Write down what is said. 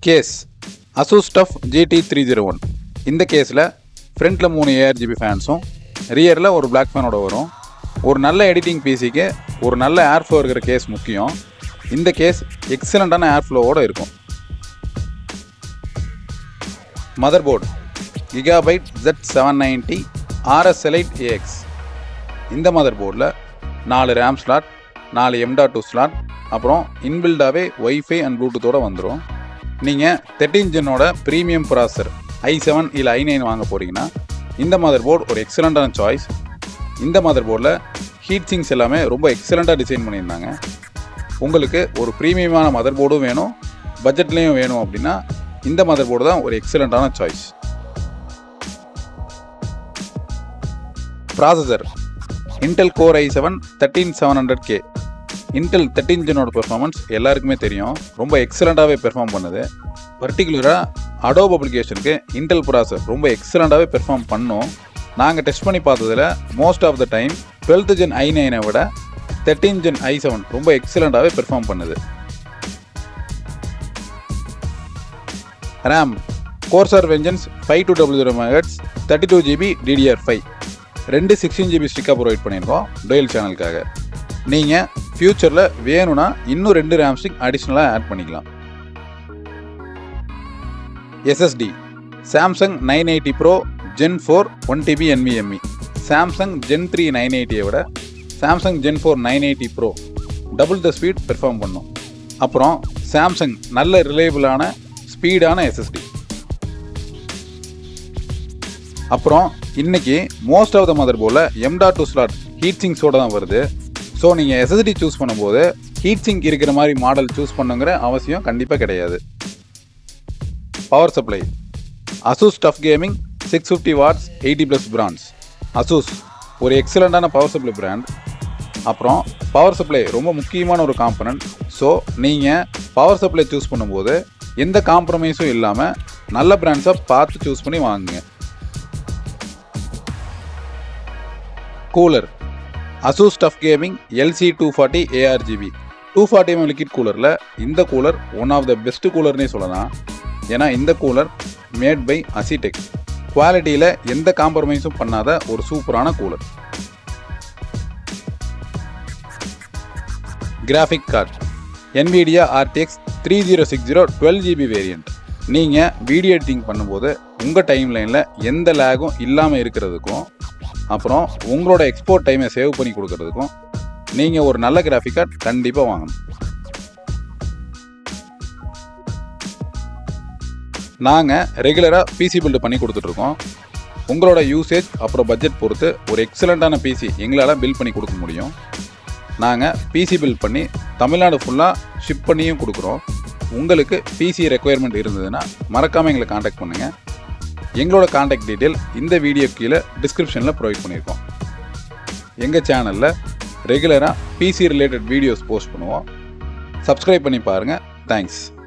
case Asus TUF GT three zero one இந்த கேஸில் ஃப்ரண்ட்டில் மூணு ஏஆர்ஜிபி ஃபேன்ஸும் ரியரில் ஒரு பிளாக் ஃபேனோட வரும் ஒரு நல்ல எடிட்டிங் பிசிக்கு ஒரு நல்ல ஏர் ஃப்ளோ இருக்கிற கேஸ் முக்கியம் இந்த கேஸ் எக்ஸலண்ட்டான ஏர் ஃப்ளோவோட இருக்கும் motherboard Gigabyte Z seven ninety RS elite AX இந்த மதர் போர்டில் நாலு ரேம் ஸ்லாட் நாலு எம்டா டூ ஸ்லாட் அப்புறம் இன்பில்டாகவே ஒய்ஃபை அண்ட் ப்ளூடூத்தோட வந்துடும் நீங்கள் தேர்ட்டின் ஜென்னோட ப்ரீமியம் ப்ராசர் ஐ செவன் இல்லை ஐ நைன் வாங்க போகிறீங்கன்னா இந்த மதர் போர்டு ஒரு எக்ஸலண்ட்டான சாய்ஸ் இந்த மதர் போர்டில் ஹீட் சிங்ஸ் எல்லாமே ரொம்ப எக்ஸலண்ட்டாக டிசைன் பண்ணியிருந்தாங்க உங்களுக்கு ஒரு ப்ரீமியமான மதர் போர்டும் வேணும் பட்ஜெட்லேயும் வேணும் அப்படின்னா இந்த மதர் போர்டு தான் ஒரு எக்ஸலண்ட்டான choice processor Intel core I seven thirteen seven hundred K Intel thirteen ஜெனோட பெர்ஃபார்மன்ஸ் எல்லாருக்குமே தெரியும் ரொம்ப எக்ஸலண்ட்டாகவே பெர்ஃபார்ம் பண்ணுது பர்டிகுலராக அடோப் அப்ளிகேஷனுக்கு இன்டெல் ப்ராசர் ரொம்ப எக்ஸலண்ட்டாகவே பெர்ஃபார்ம் பண்ணோம் நாங்கள் டெஸ்ட் பண்ணி பார்த்ததில் most of the time twelfth gen I நைனை விட தேர்ட்டீன் ஜென் ஐ செவன் ரொம்ப எக்ஸலண்ட்டாகவே பெர்ஃபார்ம் பண்ணுது RAM Corsair Vengeance five two double zero megahertz thirty two GB DDR five ரெண்டு சிக்ஸ்டீன் ஜிபி ஸ்டிக்காக ப்ரொவைட் பண்ணியிருக்கோம் டொயல் சேனலுக்காக நீங்கள் ஃப்யூச்சரில் வேணும்னா இன்னும் ரெண்டு ரேம் ஸ்டிக் அடிஷ்னலாக ஆட் பண்ணிக்கலாம் SSD Samsung nine eighty pro gen four one TB NVMe Samsung gen three nine எயிட்டியை விட Samsung gen four nine eighty pro double the speed perform பண்ணும் அப்புறம் சாம்சங் நல்ல ரிலேபிளான ஸ்பீடான எஸ்எஸ்டி அப்புறம் இன்னைக்கு மோஸ்ட் ஆஃப் த மதர் போர்டில் எம்டா டூ ஸ்லாட் ஹீட் சிங்ஸோட தான் வருது ஸோ நீங்கள் எஸ்எஸ்டி சூஸ் பண்ணும்போது ஹீட் சிங்க் இருக்கிற மாதிரி மாடல் சூஸ் பண்ணுங்கிற அவசியம் கண்டிப்பாக கிடையாது power supply Asus TUF gaming six fifty watts eighty plus brands Asus ஒரு எக்ஸலண்ட்டான பவர் சப்ளை பிராண்ட் அப்புறம் பவர் சப்ளை ரொம்ப முக்கியமான ஒரு காம்பனன்ட் ஸோ நீங்கள் பவர் சப்ளை சூஸ் பண்ணும்போது எந்த காம்ப்ரமைஸும் இல்லாமல் நல்ல பிராண்ட்ஸை பார்த்து சூஸ் பண்ணி வாங்குங்க cooler Asus TUF gaming LC two forty ARGB two forty mm liquid கூலரில் இந்த cooler one of the best கூலர்னே சொல்லலாம் ஏன்னா இந்த கூலர் மேட் பை அசிடெக் குவாலிட்டியில் எந்த காம்ப்ரமைஸும் பண்ணாத ஒரு சூப்பரான cooler graphic card NVIDIA RTX three zero six zero twelve GB variant நீங்கள் வீடியோ எடிட்டிங் பண்ணும்போது உங்கள் டைம் லைனில் எந்த லேகும் இல்லாமல் இருக்கிறதுக்கும் அப்புறம் உங்களோட எக்ஸ்போர்ட் டைமை சேவ் பண்ணி கொடுக்கறதுக்கும் நீங்கள் ஒரு நல்ல கிராஃபிக் கார்டு கண்டிப்பாக வாங்கணும் நாங்கள் ரெகுலராக பிசி பில்டு பண்ணி கொடுத்துட்ருக்கோம் உங்களோட யூசேஜ் அப்புறம் பட்ஜெட் பொறுத்து ஒரு எக்ஸலண்ட்டான பிசி எங்களால் பில் பண்ணி கொடுக்க முடியும் நாங்கள் பிசி பில் பண்ணி தமிழ்நாடு ஃபுல்லாக ஷிப் பண்ணியும் கொடுக்குறோம் உங்களுக்கு பிசி ரெக்குயர்மெண்ட் இருந்ததுன்னா மறக்காமல் எங்களை காண்டாக்ட் பண்ணுங்கள் எங்களோட காண்டாக்ட் டீட்டெயில் இந்த வீடியோ கீழே டிஸ்கிரிப்ஷனில் ப்ரொவைட் பண்ணியிருக்கோம் எங்கள் சேனலில் ரெகுலராக பிசி ரிலேட்டட் வீடியோஸ் போஸ்ட் பண்ணுவோம் சப்ஸ்கிரைப் பண்ணி பாருங்கள் தேங்க்ஸ்